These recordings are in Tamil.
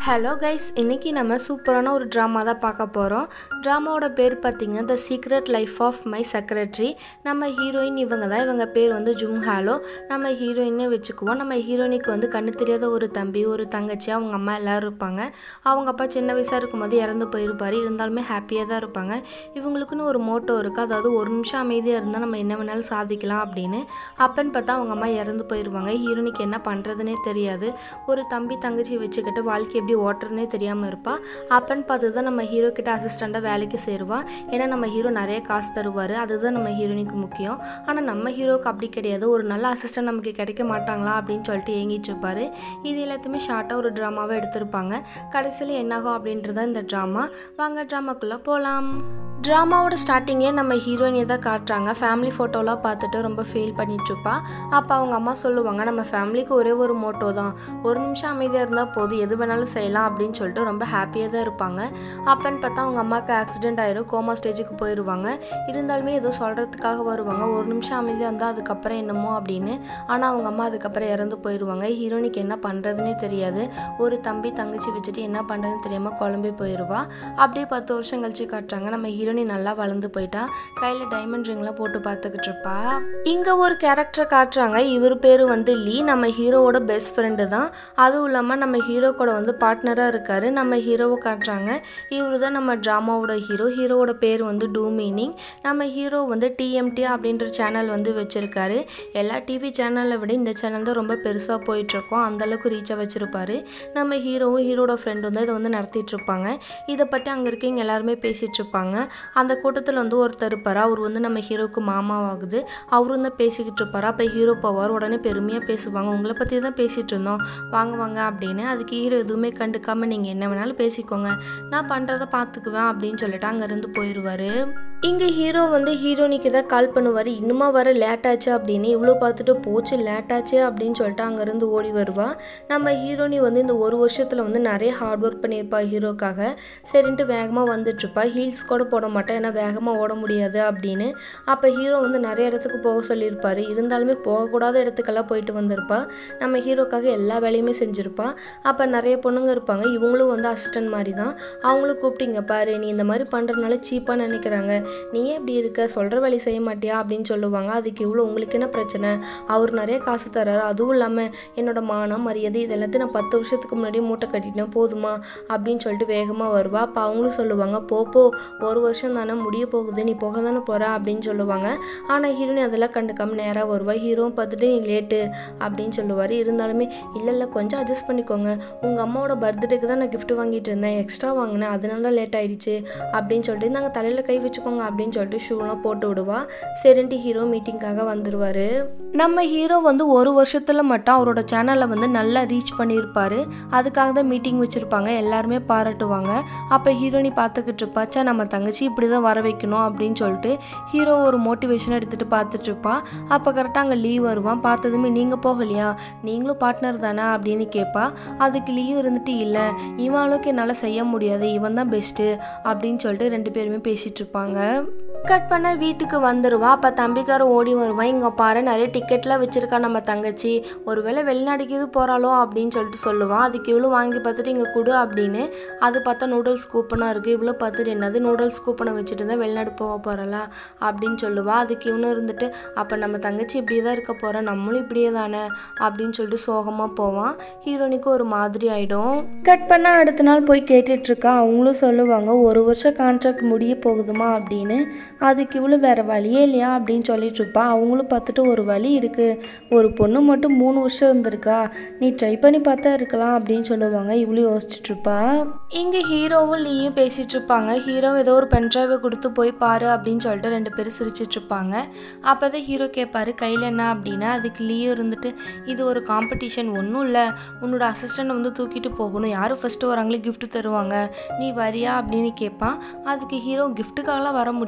ஹலோ கைஸ் இன்னைக்கு நம்ம சூப்பரான ஒரு ட்ராமா தான் பார்க்க போகிறோம் ட்ராமாவோட பேர் பார்த்தீங்கன்னா the secret life of my secretary நம்ம ஹீரோயின் இவங்க தான் இவங்க பேர் வந்து ஜும் ஹாலோ நம்ம ஹீரோயினே வச்சுக்குவோம் நம்ம ஹீரோயினுக்கு வந்து கண்ணு தெரியாத ஒரு தம்பி ஒரு தங்கச்சி அவங்க அம்மா எல்லோரும் இருப்பாங்க அவங்க அப்பா சின்ன வயசாக இருக்கும்போது இறந்து போயிருப்பார் இருந்தாலுமே ஹாப்பியாக தான் இருப்பாங்க இவங்களுக்குன்னு ஒரு மோட்டோ இருக்குது அதாவது ஒரு நிமிஷம் அமைதியாக இருந்தால் நம்ம என்ன வேணாலும் சாதிக்கலாம் அப்படின்னு அப்பன்னு பார்த்தா அவங்க அம்மா இறந்து போயிடுவாங்க ஹீரோயினுக்கு என்ன பண்ணுறதுனே தெரியாது ஒரு தம்பி தங்கச்சி வச்சுக்கிட்டு வாழ்க்கை எப்படி ஓட்டுறதுனே தெரியாமல் இருப்பா அப்பன்னு பார்த்து தான் நம்ம ஹீரோ கிட்ட அசிஸ்டண்ட்டாக வேலைக்கு சேருவா ஏன்னா நம்ம ஹீரோ நிறைய காசு தருவார் அதுதான் நம்ம ஹீரோயினுக்கு முக்கியம் ஆனால் நம்ம ஹீரோவுக்கு அப்படி கிடையாது ஒரு நல்ல அசிஸ்டன்ட் நமக்கு கிடைக்க மாட்டாங்களா அப்படின்னு சொல்லிட்டு ஏங்கிட்டு இருப்பாரு இது எல்லாத்தையுமே ஷார்ட்டாக ஒரு ட்ராமாவை எடுத்திருப்பாங்க கடைசியில் என்னாகும் அப்படின்றத இந்த ட்ராமா வாங்க ட்ராமாக்குள்ளே போகலாம் ட்ராமாவோட ஸ்டார்டிங்கே நம்ம ஹீரோயினை தான் காட்டுறாங்க ஃபேமிலி ஃபோட்டோலாம் பார்த்துட்டு ரொம்ப ஃபீல் பண்ணிட்டுருப்பா அப்போ அவங்க அம்மா சொல்லுவாங்க நம்ம ஃபேமிலிக்கு ஒரே ஒரு மோட்டோ தான் ஒரு நிமிஷம் அமைதியாக இருந்தால் போதும் எது வேணாலும் செய்யலாம் அப்படின்னு சொல்லிட்டு ரொம்ப ஹாப்பியாக தான் இருப்பாங்க அப்பன்னு பார்த்தா அவங்க அம்மாவுக்கு ஆக்சிடென்ட் ஆயிரும் கோமா ஸ்டேஜுக்கு போயிடுவாங்க இருந்தாலுமே ஏதோ சொல்கிறதுக்காக வருவாங்க ஒரு நிமிஷம் அமைதியாக இருந்தால் அதுக்கப்புறம் என்னமோ அப்படின்னு ஆனால் அவங்க அம்மா அதுக்கப்புறம் இறந்து போயிடுவாங்க ஹீரோனிக்கு என்ன பண்ணுறதுனே தெரியாது ஒரு தம்பி தங்கச்சி வச்சுட்டு என்ன பண்ணுறதுன்னு தெரியாமல் குழம்பி போயிடுவா அப்படியே பத்து வருஷம் கழிச்சு காட்டுறாங்க நம்ம ஹீரோனி நல்லா வளர்ந்து போயிட்டா கையில் டைமண்ட் ரிங்லாம் போட்டு பார்த்துக்கிட்டு இருப்பா இங்கே ஒரு கேரக்டரை காட்டுறாங்க இவர் பேர் வந்து லீ நம்ம ஹீரோவோட பெஸ்ட் ஃப்ரெண்டு தான் அதுவும் இல்லாமல் நம்ம ஹீரோ கூட வந்து பார்ட்னராக இருக்காரு நம்ம ஹீரோவை காட்டுறாங்க இவர் தான் நம்ம ட்ராமாவோட ஹீரோ ஹீரோவோட பேர் வந்து டூ மீனிங் நம்ம ஹீரோ வந்து டிஎம்டி அப்படின்ற சேனல் வந்து வச்சுருக்காரு எல்லா டிவி சேனலை விட இந்த சேனல் தான் ரொம்ப பெருசாக போயிட்டுருக்கோம் அந்தளவுக்கு ரீச்சாக வச்சுருப்பாரு நம்ம ஹீரோவும் ஹீரோட ஃப்ரெண்டு வந்து இதை வந்து நடத்திட்டு இருப்பாங்க இதை பற்றி அங்கே இருக்கவங்க எல்லாருமே பேசிகிட்டு இருப்பாங்க அந்த கூட்டத்தில் வந்து ஒருத்தர் இருப்பார் அவர் வந்து நம்ம ஹீரோவுக்கு மாமாவாகுது அவரும் தான் பேசிக்கிட்டு இருப்பார் அப்போ ஹீரோ போவார் உடனே பெருமையாக பேசுவாங்க உங்களை பற்றி தான் பேசிகிட்டு இருந்தோம் வாங்க வாங்க அப்படின்னு அதுக்கு ஹீரோ எதுவுமே கண்டுக்காமல் நீங்கள் என்ன வேணாலும் பேசிக்கோங்க நான் பண்ணுறதை பார்த்துக்குவேன் அப்படின்னு சொல்லிட்டு அங்கேருந்து போயிடுவார் இங்கே ஹீரோ வந்து ஹீரோனிக்கு தான் கால் பண்ணுவார் இன்னுமா வர லேட் ஆச்சு அப்படின்னு இவ்வளோ பார்த்துட்டு போச்சு லேட் ஆச்சு அப்படின்னு சொல்லிட்டு அங்கேருந்து ஓடி வருவா நம்ம ஹீரோனி வந்து இந்த ஒரு வருஷத்தில் வந்து நிறைய ஹார்ட் ஒர்க் பண்ணியிருப்பா ஹீரோக்காக சரின்ட்டு வேகமாக வந்துட்டுருப்பா ஹீல்ஸ் கூட போட மாட்டேன் ஏன்னா வேகமாக ஓட முடியாது அப்படின்னு அப்போ ஹீரோ வந்து நிறைய இடத்துக்கு போக சொல்லியிருப்பார் இருந்தாலுமே போகக்கூடாத இடத்துக்கெல்லாம் போயிட்டு வந்திருப்பா நம்ம ஹீரோக்காக எல்லா வேலையுமே செஞ்சுருப்பா அப்போ நிறைய பொண்ணுங்க இருப்பாங்க இவங்களும் வந்து அசிஸ்டன்ட் மாதிரி தான் அவங்களும் கூப்பிட்டீங்க பாரு நீ இந்த மாதிரி பண்ணுறதுனால சீப்பாக நினைக்கிறாங்க நீ ஏன் இப்படி இருக்க சொல்கிற வேலை செய்ய மாட்டியா அப்படின்னு சொல்லுவாங்க அதுக்கு இவ்வளோ உங்களுக்கு என்ன பிரச்சனை அவர் நிறைய காசு தர்றாரு அதுவும் இல்லாமல் என்னோட மானம் மரியாதை இது எல்லாத்தையும் நான் பத்து வருஷத்துக்கு முன்னாடியே மூட்டை கட்டிட்டேன் போதுமா அப்படின்னு சொல்லிட்டு வேகமாக வருவா அப்போ அவங்களும் சொல்லுவாங்க போ போ ஒரு வருஷம் தானே முடிய போகுது நீ போக தானே போகிற அப்படின்னு சொல்லுவாங்க ஆனால் ஹீரோனி அதெல்லாம் கண்டுக்காம நேராக வருவா ஹீரோவும் பார்த்துட்டு நீ லேட்டு அப்படின்னு சொல்லுவார் இருந்தாலுமே இல்லை இல்லை கொஞ்சம் அட்ஜஸ்ட் பண்ணிக்கோங்க உங்கள் அம்மாவோட பர்த்டேக்கு தான் நான் கிஃப்ட் வாங்கிட்டு இருந்தேன் எக்ஸ்ட்ரா வாங்கினேன் அதனால தான் லேட் ஆயிடுச்சு அப்படின்னு சொல்லிட்டு நாங்கள் தலையில் கை வச்சுக்கோங்க அப்படின்னு சொல்லிட்டு ஷூலாம் போட்டு விடுவா சரின்ட்டு ஹீரோ மீட்டிங்காக வந்துடுவார் நம்ம ஹீரோ வந்து ஒரு வருஷத்தில் மட்டும் அவரோட சேனலை வந்து நல்லா ரீச் பண்ணியிருப்பாரு அதுக்காக தான் மீட்டிங் வச்சுருப்பாங்க எல்லாருமே பாராட்டுவாங்க அப்போ ஹீரோனி பார்த்துக்கிட்டு இருப்பாச்சா நம்ம தங்கச்சி இப்படி தான் வர வைக்கணும் அப்படின்னு சொல்லிட்டு ஹீரோ ஒரு மோட்டிவேஷன் எடுத்துகிட்டு பார்த்துட்டு இருப்பா அப்போ கரெக்டாக அங்கே லீவ் வருவான் பார்த்ததுமே நீங்கள் போகலையா நீங்களும் பார்ட்னர் தானே அப்படின்னு கேட்பா அதுக்கு லீவ் இருந்துட்டு இல்லை இவன் அளவுக்கு என்னால் செய்ய முடியாது இவன் தான் பெஸ்ட்டு அப்படின்னு சொல்லிட்டு ரெண்டு பேருமே பேசிகிட்டு இருப்பாங்க கட் பண்ண வீட்டுக்கு வந்துடுவா அப்போ தம்பிக்கார ஓடி வருவான் இங்கே பாரு நிறைய டிக்கெட்லாம் வச்சுருக்கா நம்ம தங்கச்சி ஒருவேளை வெளிநாடுக்கு இது போகிறாளோ அப்படின்னு சொல்லிட்டு சொல்லுவான் அதுக்கு இவ்வளோ வாங்கி பார்த்துட்டு இங்கே கொடு அப்படின்னு அது பார்த்தா நூடுல்ஸ் கூப்பனாக இருக்குது இவ்வளோ பார்த்துட்டு என்னது நூடுல்ஸ் கூப்பனை வச்சுட்டு தான் வெளிநாடு போக போகிறலா அப்படின்னு சொல்லுவா அதுக்கு இவனும் இருந்துட்டு அப்போ நம்ம தங்கச்சி இப்படி தான் இருக்க போகிறா நம்மளும் இப்படியே தானே அப்படின்னு சொல்லிட்டு சோகமாக போவான் ஹீரோனிக்கு ஒரு மாதிரி ஆகிடும் கட் பண்ணால் அடுத்த நாள் போய் கேட்டுட்ருக்கா அவங்களும் சொல்லுவாங்க ஒரு வருஷம் கான்ட்ராக்ட் முடிய போகுதுமா அப்படின்னு அதுக்கு இவ்வளோ வேறு வழியே இல்லையா அப்படின்னு சொல்லிட்டு இருப்பா அவங்களும் பார்த்துட்டு ஒரு வழி இருக்குது ஒரு பொண்ணு மட்டும் மூணு வருஷம் இருந்திருக்கா நீ ட்ரை பண்ணி பார்த்தா இருக்கலாம் அப்படின்னு சொல்லுவாங்க இவ்வளோ யோசிச்சுட்டு இருப்பா இங்கே ஹீரோவும் லீயும் பேசிகிட்டு இருப்பாங்க ஹீரோ ஏதோ ஒரு பென்ட்ரைவை கொடுத்து போய் பாரு அப்படின்னு சொல்லிட்டு ரெண்டு பேரும் சிரிச்சிட்டு இருப்பாங்க அப்போ தான் ஹீரோ கேட்பாரு கையில் என்ன அப்படின்னா அதுக்கு லீயும் இருந்துட்டு இது ஒரு காம்படிஷன் ஒன்றும் இல்லை உன்னோட அசிஸ்டண்ட் வந்து தூக்கிட்டு போகணும் யார் ஃபஸ்ட்டு வராங்களே gift தருவாங்க நீ வரியா அப்படின்னு கேட்பான் அதுக்கு ஹீரோ கிஃப்ட்டுக்காகலாம் வர முடியுமா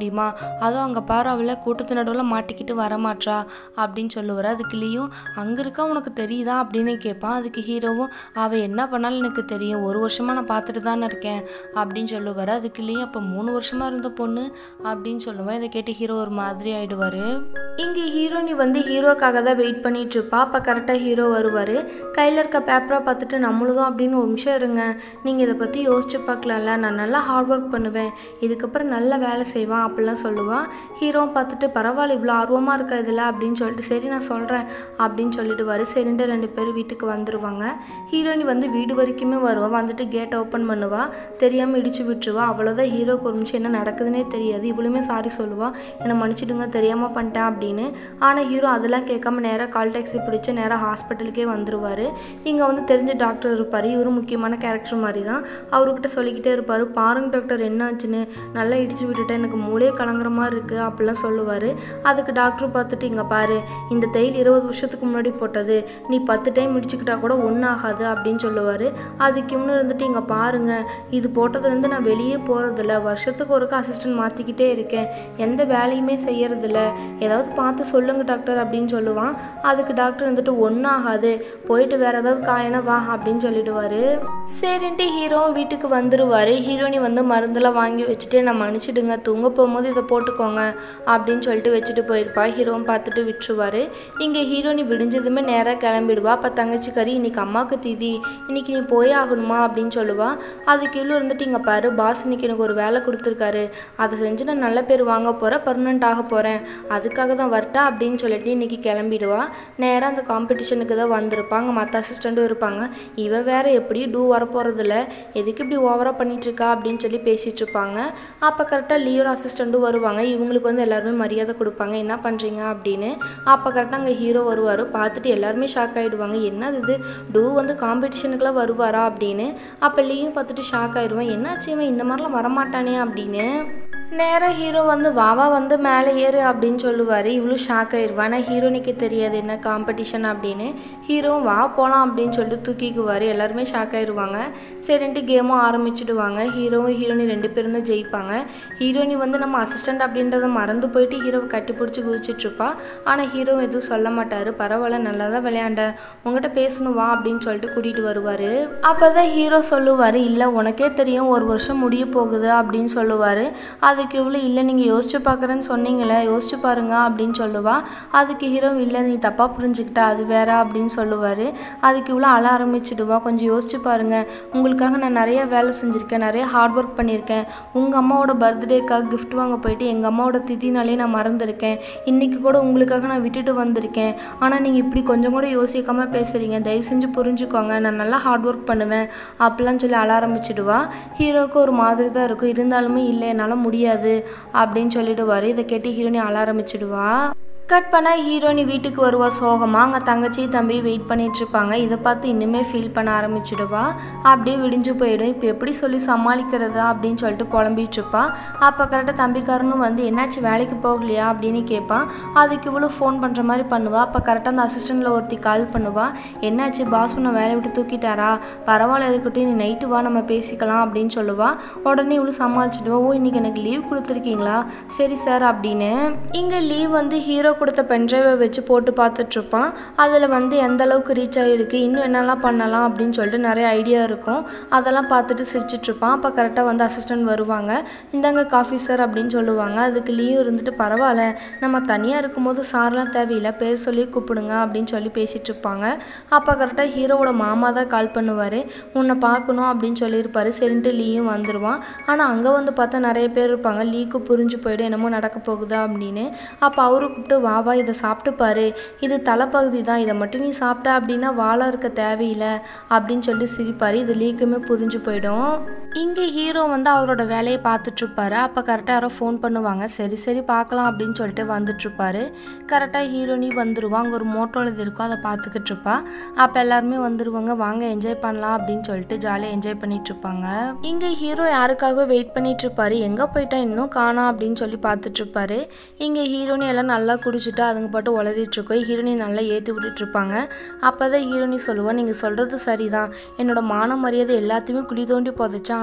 அதுவும் அங்கே பாரு அவளை கூட்டத்து நடுவில் மாட்டிக்கிட்டு வரமாட்றா அப்படின்னு சொல்லுவார் அதுக்கு லீயும் அங்கே இருக்கா உனக்கு தெரியுதா அப்படின்னு கேட்பான் அதுக்கு ஹீரோவும் அவள் என்ன பண்ணாலும் எனக்கு தெரியும் ஒரு வருஷமாக நான் பார்த்துட்டு தானே இருக்கேன் அப்படின்னு சொல்லுவார் அதுக்கு லீயும் அப்போ மூணு வருஷமாக இருந்த பொண்ணு அப்படின்னு சொல்லுவேன் இதை கேட்டு ஹீரோ ஒரு மாதிரி ஆயிடுவார் இங்கே ஹீரோனி வந்து ஹீரோக்காக தான் வெயிட் பண்ணிட்டு இருப்பா அப்போ கரெக்டாக ஹீரோ வருவார் கையில் இருக்க பேப்பரை பார்த்துட்டு நம்மளுதும் அப்படின்னு ஒரு நிமிஷம் இருங்க நீங்கள் இதை பற்றி யோசிச்சு பார்க்கலாம்ல நான் நல்லா ஹார்ட் ஒர்க் பண்ணுவேன் இதுக்கப்புறம் நல்ல வேலை செய்வான் அப்படிலாம் சொல்லுவான் ஹீரோவும் பார்த்துட்டு பரவாயில்ல இவ்வளோ ஆர்வமாக இருக்கா இதில் அப்படின்னு சொல்லிட்டு சரி நான் சொல்கிறேன் அப்படின்னு சொல்லிடுவார் சரின்ட்டு ரெண்டு பேரும் வீட்டுக்கு வந்துடுவாங்க ஹீரோயினி வந்து வீடு வரைக்குமே வருவா வந்துட்டு கேட் ஓப்பன் பண்ணுவா தெரியாமல் இடிச்சு விட்டுருவா அவ்வளோதான் ஹீரோக்கு ஒரு நிமிஷம் என்ன நடக்குதுன்னே தெரியாது இவளுமே சாரி சொல்லுவா என்னை மன்னிச்சிடுங்க தெரியாமல் பண்ணிட்டேன் அப்படின்னு ஆனால் ஹீரோ அதெல்லாம் கேட்காம நேராக கால் டாக்ஸி பிடிச்சி நேராக ஹாஸ்பிட்டலுக்கே வந்துருவார் இங்கே வந்து தெரிஞ்ச டாக்டர் இருப்பார் இவரும் முக்கியமான கேரக்டர் மாதிரி தான் அவர்கிட்ட சொல்லிக்கிட்டே இருப்பார் பாருங்க டாக்டர் என்ன ஆச்சுன்னு நல்லா இடிச்சு விட்டுட்டேன் எனக்கு மூளையே கலங்குற மாதிரி இருக்குது அப்படிலாம் சொல்லுவார் அதுக்கு டாக்டர் பார்த்துட்டு இங்கே பாரு இந்த தையல் இருபது வருஷத்துக்கு முன்னாடி போட்டது நீ பத்து டைம் இடிச்சுக்கிட்டா கூட ஒன்றும் ஆகாது அப்படின்னு சொல்லுவார் அதுக்கு இவனு இருந்துட்டு இங்கே பாருங்க இது போட்டதுலேருந்து நான் வெளியே போகிறதில்ல வருஷத்துக்கு ஒருக்கா அசிஸ்டன்ட் மாற்றிக்கிட்டே இருக்கேன் எந்த வேலையுமே செய்யறதில்ல ஏதாவது பார்த்து சொல்லுங்க டாக்டர் அப்படின்னு சொல்லுவான் அதுக்கு டாக்டர் வந்துட்டு ஒன்றும் ஆகாது போயிட்டு வேற ஏதாவது காயனா வா அப்படின்னு சொல்லிடுவாரு சரின்ட்டு ஹீரோவும் வீட்டுக்கு வந்துடுவார் ஹீரோனி வந்து மருந்தெல்லாம் வாங்கி வச்சுட்டு நான் மன்னிச்சிடுங்க தூங்க போகும்போது இதை போட்டுக்கோங்க அப்படின்னு சொல்லிட்டு வச்சுட்டு போயிருப்பா ஹீரோவும் பார்த்துட்டு விட்டுருவாரு இங்கே ஹீரோனி விடிஞ்சதுமே நேராக கிளம்பிடுவா அப்போ தங்கச்சி கறி இன்னைக்கு அம்மாவுக்கு தீதி இன்னைக்கு நீ போயே ஆகணுமா அப்படின்னு சொல்லுவா அதுக்கு இவ்வளோ இருந்துட்டு இங்கே பாரு பாஸ் இன்னைக்கு எனக்கு ஒரு வேலை கொடுத்துருக்காரு அதை செஞ்சு நான் நல்ல பேர் வாங்க போகிறேன் பர்மனெண்ட் ஆக போகிறேன் அதுக்காக தான் வரட்டா அப்படின்னு சொல்லிட்டு இன்னைக்கு கிளம்பிடுவா நேராக அந்த காம்படிஷனுக்கு தான் வந்திருப்பாங்க மற்ற அசிஸ்டண்ட்டும் இருப்பாங்க இவ வேற எப்படி டூ வர போகிறதில்ல எதுக்கு இப்படி ஓவராக பண்ணிட்டு இருக்கா அப்படின்னு சொல்லி பேசிட்டு இருப்பாங்க அப்போ கரெக்டாக லியோட அசிஸ்டண்ட்டும் வருவாங்க இவங்களுக்கு வந்து எல்லாருமே மரியாதை கொடுப்பாங்க என்ன பண்ணுறீங்க அப்படின்னு அப்போ கரெக்டாக அங்கே ஹீரோ வருவார் பார்த்துட்டு எல்லாருமே ஷாக் ஆகிடுவாங்க என்னது இது டூ வந்து காம்படிஷனுக்குலாம் வருவாரா அப்படின்னு அப்போ லீயும் பார்த்துட்டு ஷாக் ஆயிடுவான் என்னாச்சு இவன் இந்த மாதிரிலாம் வரமாட்டானே அப்படின்னு நேராக ஹீரோ வந்து வாவா வந்து மேலே ஏறு அப்படின்னு சொல்லுவார் இவ்வளோ ஷாக் ஆயிடுவா ஆனால் ஹீரோனிக்கு தெரியாது என்ன காம்படிஷன் அப்படின்னு ஹீரோவும் வா போகலாம் அப்படின்னு சொல்லிட்டு தூக்கிக்குவார் எல்லாருமே ஷாக் ஆயிடுவாங்க சரின்ட்டு கேமும் ஆரம்பிச்சிடுவாங்க ஹீரோவும் ஹீரோனி ரெண்டு பேரும் தான் ஜெயிப்பாங்க ஹீரோனி வந்து நம்ம அசிஸ்டண்ட் அப்படின்றத மறந்து போயிட்டு ஹீரோவை கட்டி பிடிச்சி குதிச்சிட்ருப்பா ஆனால் ஹீரோ எதுவும் சொல்ல மாட்டார் பரவாயில்ல நல்லா தான் விளையாண்ட உங்கள்கிட்ட பேசணும் வா அப்படின்னு சொல்லிட்டு கூட்டிகிட்டு வருவார் அப்போ தான் ஹீரோ சொல்லுவார் இல்லை உனக்கே தெரியும் ஒரு வருஷம் முடிய போகுது அப்படின்னு சொல்லுவார் அதுக்கு இவ்வளோ இல்லை நீங்கள் யோசிச்சு பார்க்குறேன்னு சொன்னீங்களே யோசிச்சு பாருங்க அப்படின்னு சொல்லுவா அதுக்கு ஹீரோ இல்லை நீ தப்பாக புரிஞ்சுக்கிட்ட அது வேற அப்படின்னு சொல்லுவார் அதுக்கு இவ்வளோ அழ ஆரம்பிச்சிடுவா கொஞ்சம் யோசிச்சு பாருங்க உங்களுக்காக நான் நிறைய வேலை செஞ்சுருக்கேன் நிறைய ஹார்ட் ஒர்க் பண்ணியிருக்கேன் உங்கள் அம்மாவோட பர்த்டேக்காக கிஃப்ட் வாங்க போயிட்டு எங்கள் அம்மாவோட திதினாலே நான் மறந்துருக்கேன் இன்றைக்கி கூட உங்களுக்காக நான் விட்டுட்டு வந்திருக்கேன் ஆனால் நீங்கள் இப்படி கொஞ்சம் கூட யோசிக்காமல் பேசுகிறீங்க தயவு செஞ்சு புரிஞ்சுக்கோங்க நான் நல்லா ஹார்ட் ஒர்க் பண்ணுவேன் அப்படிலாம் சொல்லி அழ ஆரம்பிச்சிடுவா ஹீரோவுக்கு ஒரு மாதிரி தான் இருக்கும் இருந்தாலுமே இல்லை என்னால் முடியாது அப்படின்னு சொல்லிடுவார் இதை கேட்டு ஹீரோனி அழ ஆரம்பிச்சிடுவா கட் பண்ண ஹீரோனி வீட்டுக்கு வருவா சோகமாக அங்கே தங்கச்சி தம்பி வெயிட் பண்ணிட்டு இருப்பாங்க இதை பார்த்து இன்னுமே ஃபீல் பண்ண ஆரம்பிச்சிடுவா அப்படியே விடிஞ்சு போயிடும் இப்போ எப்படி சொல்லி சமாளிக்கிறது அப்படின்னு சொல்லிட்டு புலம்பிட்டு இருப்பா அப்போ கரெக்டாக தம்பிக்காரனும் வந்து என்னாச்சு வேலைக்கு போகலையா அப்படின்னு கேட்பான் அதுக்கு இவ்வளோ ஃபோன் பண்ணுற மாதிரி பண்ணுவா அப்போ கரெக்டாக அந்த அசிஸ்டண்ட்டில் ஒருத்தி கால் பண்ணுவா என்னாச்சு பாஸ் உன்னை வேலையை விட்டு தூக்கிட்டாரா பரவாயில்ல இருக்கட்டும் நீ நைட்டு வா நம்ம பேசிக்கலாம் அப்படின்னு சொல்லுவா உடனே இவ்வளோ சமாளிச்சிடுவா ஓ இன்னைக்கு எனக்கு லீவ் கொடுத்துருக்கீங்களா சரி சார் அப்படின்னு இங்கே லீவ் வந்து ஹீரோ கொடுத்த பென்ட்ரைவை வச்சு போட்டு பார்த்துட்ருப்பான் அதில் வந்து எந்த அளவுக்கு ரீச் ஆகிருக்கு இன்னும் என்னெல்லாம் பண்ணலாம் அப்படின்னு சொல்லிட்டு நிறைய ஐடியா இருக்கும் அதெல்லாம் பார்த்துட்டு சிரிச்சிட்ருப்பான் அப்போ கரெக்டாக வந்து அசிஸ்டன்ட் வருவாங்க இந்தாங்க காஃபி சார் அப்படின்னு சொல்லுவாங்க அதுக்கு லீவ் இருந்துட்டு பரவாயில்ல நம்ம தனியாக இருக்கும்போது சார்லாம் தேவையில்லை பேர் சொல்லி கூப்பிடுங்க அப்படின்னு சொல்லி பேசிகிட்டு இருப்பாங்க அப்போ கரெக்டாக ஹீரோவோட மாமா தான் கால் பண்ணுவார் உன்னை பார்க்கணும் அப்படின்னு சொல்லியிருப்பாரு சரின்ட்டு லீயும் வந்துடுவான் ஆனால் அங்கே வந்து பார்த்தா நிறைய பேர் இருப்பாங்க லீக்கு புரிஞ்சு போயிடும் என்னமோ நடக்க போகுதா அப்படின்னு அப்போ அவரு கூப்பிட்டு வா வா இதை சாப்பிட்டு பாரு இது தலைப்பகுதி தான் இதை மட்டும் நீ சாப்பிட்ட அப்படின்னா வாழை இருக்க தேவையில்லை அப்படின்னு சொல்லி சிரிப்பார் இது லீக்குமே புரிஞ்சு போயிடும் இங்கே ஹீரோ வந்து அவரோட வேலையை பார்த்துட்ருப்பாரு அப்போ கரெக்டாக யாரோ ஃபோன் பண்ணுவாங்க சரி சரி பார்க்கலாம் அப்படின்னு சொல்லிட்டு வந்துட்டுருப்பாரு கரெக்டாக ஹீரோனி வந்துருவா அங்கே ஒரு மோட்டோல இது இருக்கும் அதை பார்த்துக்கிட்டு இருப்பா அப்போ எல்லாருமே வந்துருவாங்க வாங்க என்ஜாய் பண்ணலாம் அப்படின்னு சொல்லிட்டு ஜாலியாக என்ஜாய் பண்ணிட்டு இருப்பாங்க இங்கே ஹீரோ யாருக்காக வெயிட் பண்ணிட்டு இருப்பாரு எங்கே போயிட்டா இன்னும் காணோம் அப்படின்னு சொல்லி பார்த்துட்டு இருப்பாரு இங்கே ஹீரோனி எல்லாம் நல்லா குடிச்சிட்டு அதுங்க பாட்டு உளறிட்டு இருக்கோம் ஹீரோனி நல்லா ஏற்றி விட்டுட்டு இருப்பாங்க அப்போ தான் ஹீரோனி சொல்லுவா நீங்கள் சொல்கிறது சரிதான் என்னோட மான மரியாதை எல்லாத்தையுமே குழி தோண்டி புதைச்சா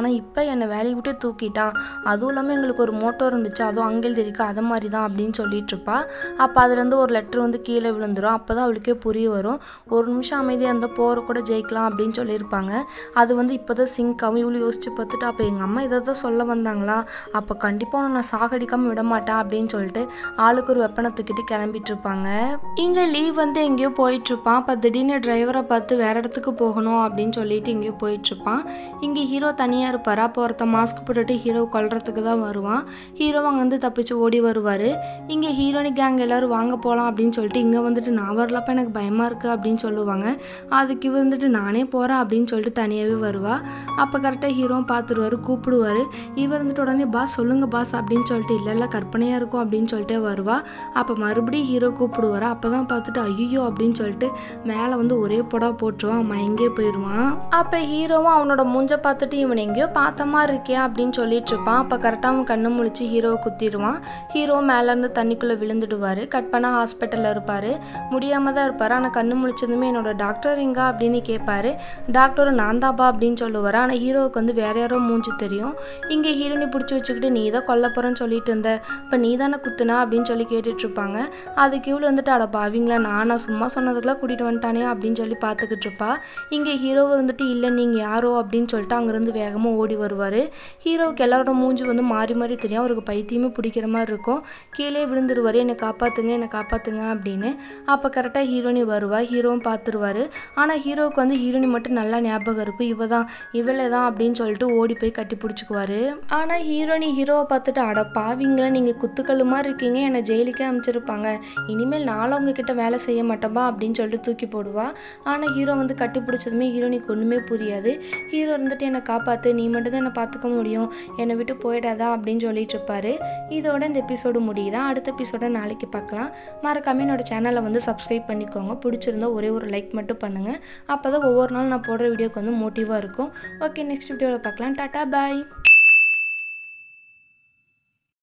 ஆனால் இப்போ என்னை வேலையை விட்டு தூக்கிட்டான் அதுவும் இல்லாமல் எங்களுக்கு ஒரு மோட்டோ இருந்துச்சு அதுவும் அங்கில் தெரிக்க அதை மாதிரி தான் அப்படின்னு சொல்லிட்டு இருப்பா அப்போ அதுலேருந்து ஒரு லெட்டர் வந்து கீழே விழுந்துடும் அப்போ தான் அவளுக்கே புரிய வரும் ஒரு நிமிஷம் அமைதியாக இருந்தால் போகிற கூட ஜெயிக்கலாம் அப்படின்னு சொல்லியிருப்பாங்க அது வந்து இப்போ தான் சிங்க் ஆகும் இவ்வளோ யோசிச்சு பார்த்துட்டு அப்போ எங்கள் அம்மா இதை தான் சொல்ல வந்தாங்களா அப்போ கண்டிப்பாக நான் சாகடிக்காமல் விட மாட்டேன் அப்படின்னு சொல்லிட்டு ஆளுக்கு ஒரு வெப்பனை தூக்கிட்டு கிளம்பிட்டு இருப்பாங்க இங்கே லீவ் வந்து எங்கேயோ போயிட்டுருப்பான் அப்போ திடீர்னு டிரைவரை பார்த்து வேற இடத்துக்கு போகணும் அப்படின்னு சொல்லிட்டு எங்கேயோ போயிட்டுருப்பான் இங்கே ஹீரோ தனியாக இருப்பார் அப்போ ஒருத்த மாஸ்க் போட்டுட்டு ஹீரோ கொல்றதுக்கு தான் வருவான் ஹீரோ அங்கேருந்து தப்பிச்சு ஓடி வருவார் இங்கே ஹீரோனி கேங் எல்லோரும் வாங்க போகலாம் அப்படின்னு சொல்லிட்டு இங்கே வந்துட்டு நான் வரலப்ப எனக்கு பயமாக இருக்குது அப்படின்னு சொல்லுவாங்க அதுக்கு இவர் வந்துட்டு நானே போகிறேன் அப்படின்னு சொல்லிட்டு தனியாகவே வருவா அப்போ கரெக்டாக ஹீரோவும் பார்த்துருவாரு கூப்பிடுவார் இவர் வந்துட்டு உடனே பாஸ் சொல்லுங்க பாஸ் அப்படின்னு சொல்லிட்டு இல்லை இல்லை கற்பனையாக இருக்கும் அப்படின்னு சொல்லிட்டே வருவா அப்போ மறுபடியும் ஹீரோ கூப்பிடுவார் அப்போ தான் பார்த்துட்டு ஐயோ அப்படின்னு சொல்லிட்டு மேலே வந்து ஒரே புடா போட்டுருவான் அவன் எங்கேயே போயிடுவான் அப்போ ஹீரோவும் அவனோட மூஞ்ச பார்த்துட்டு இவன் எங்கேயோ பார்த்த மாதிரி இருக்கியா அப்படின்னு சொல்லிட்டு இருப்பான் அப்போ கரெக்டாக அவன் கண்ணு முழிச்சு ஹீரோவை குத்திடுவான் ஹீரோ மேலேருந்து தண்ணிக்குள்ளே விழுந்துடுவார் கட் பண்ணால் ஹாஸ்பிட்டலில் இருப்பார் முடியாமல் தான் இருப்பார் ஆனால் கண்ணு முழிச்சதுமே என்னோட டாக்டர் எங்க அப்படின்னு கேட்பாரு டாக்டர் நான் தாப்பா அப்படின்னு சொல்லுவார் ஆனால் ஹீரோவுக்கு வந்து வேற யாரோ மூஞ்சி தெரியும் இங்கே ஹீரோனி பிடிச்சி வச்சுக்கிட்டு நீ தான் கொல்ல போகிறேன்னு சொல்லிட்டு இருந்த இப்போ நீ தானே குத்துனா அப்படின்னு சொல்லி கேட்டுட்டு இருப்பாங்க அதுக்கு இவ்வளோ வந்துட்டு அட பாவிங்களா நானா சும்மா சொன்னதுக்கெல்லாம் கூட்டிகிட்டு வந்துட்டானே அப்படின்னு சொல்லி பார்த்துக்கிட்டு இருப்பா இங்கே ஹீரோ வந்துட்டு இல்லை நீங்கள் யாரோ அப்படின்னு சொல்லிட்டு அங்கேருந்து வேகமாக ஓடி வருவார் ஹீரோவுக்கு எல்லாரோட மூஞ்சி வந்து மாறி மாறி தெரியும் அவருக்கு பைத்தியமே பிடிக்கிற மாதிரி இருக்கும் கீழே விழுந்துருவார் என்னை காப்பாற்றுங்க என்னை காப்பாற்றுங்க அப்படின்னு அப்போ கரெக்டாக ஹீரோனி வருவா ஹீரோவும் பார்த்துருவாரு ஆனால் ஹீரோவுக்கு வந்து ஹீரோனி மட்டும் நல்லா ஞாபகம் இருக்கும் இவ தான் இவளே தான் அப்படின்னு சொல்லிட்டு ஓடி போய் கட்டி பிடிச்சிக்குவாரு ஆனால் ஹீரோனி ஹீரோவை பார்த்துட்டு அட பாவிங்களா நீங்கள் குத்துக்கல்லு மாதிரி இருக்கீங்க என்னை ஜெயிலுக்கே அனுப்பிச்சிருப்பாங்க இனிமேல் நானும் உங்ககிட்ட வேலை செய்ய மாட்டேன்பா அப்படின்னு சொல்லிட்டு தூக்கி போடுவா ஆனால் ஹீரோ வந்து கட்டி பிடிச்சதுமே ஹீரோனிக்கு ஒன்றுமே புரியாது ஹீரோ இருந்துட்டு என்னை காப்பாற்று நீ மட்டும் தான் என்னை பார்த்துக்க முடியும் என்னை விட்டு போயிடாதா அப்படின்னு சொல்லிட்டு இருப்பாரு இதோட இந்த எபிசோடு முடியுதா அடுத்த எபிசோட நாளைக்கு பார்க்கலாம் மறக்காம என்னோட சேனலை வந்து சப்ஸ்கிரைப் பண்ணிக்கோங்க பிடிச்சிருந்தா ஒரே ஒரு லைக் மட்டும் பண்ணுங்கள் அப்போ தான் ஒவ்வொரு நாள் நான் போடுற வீடியோக்கு வந்து மோட்டிவாக இருக்கும் ஓகே நெக்ஸ்ட் வீடியோவில் பார்க்கலாம் டாட்டா பாய்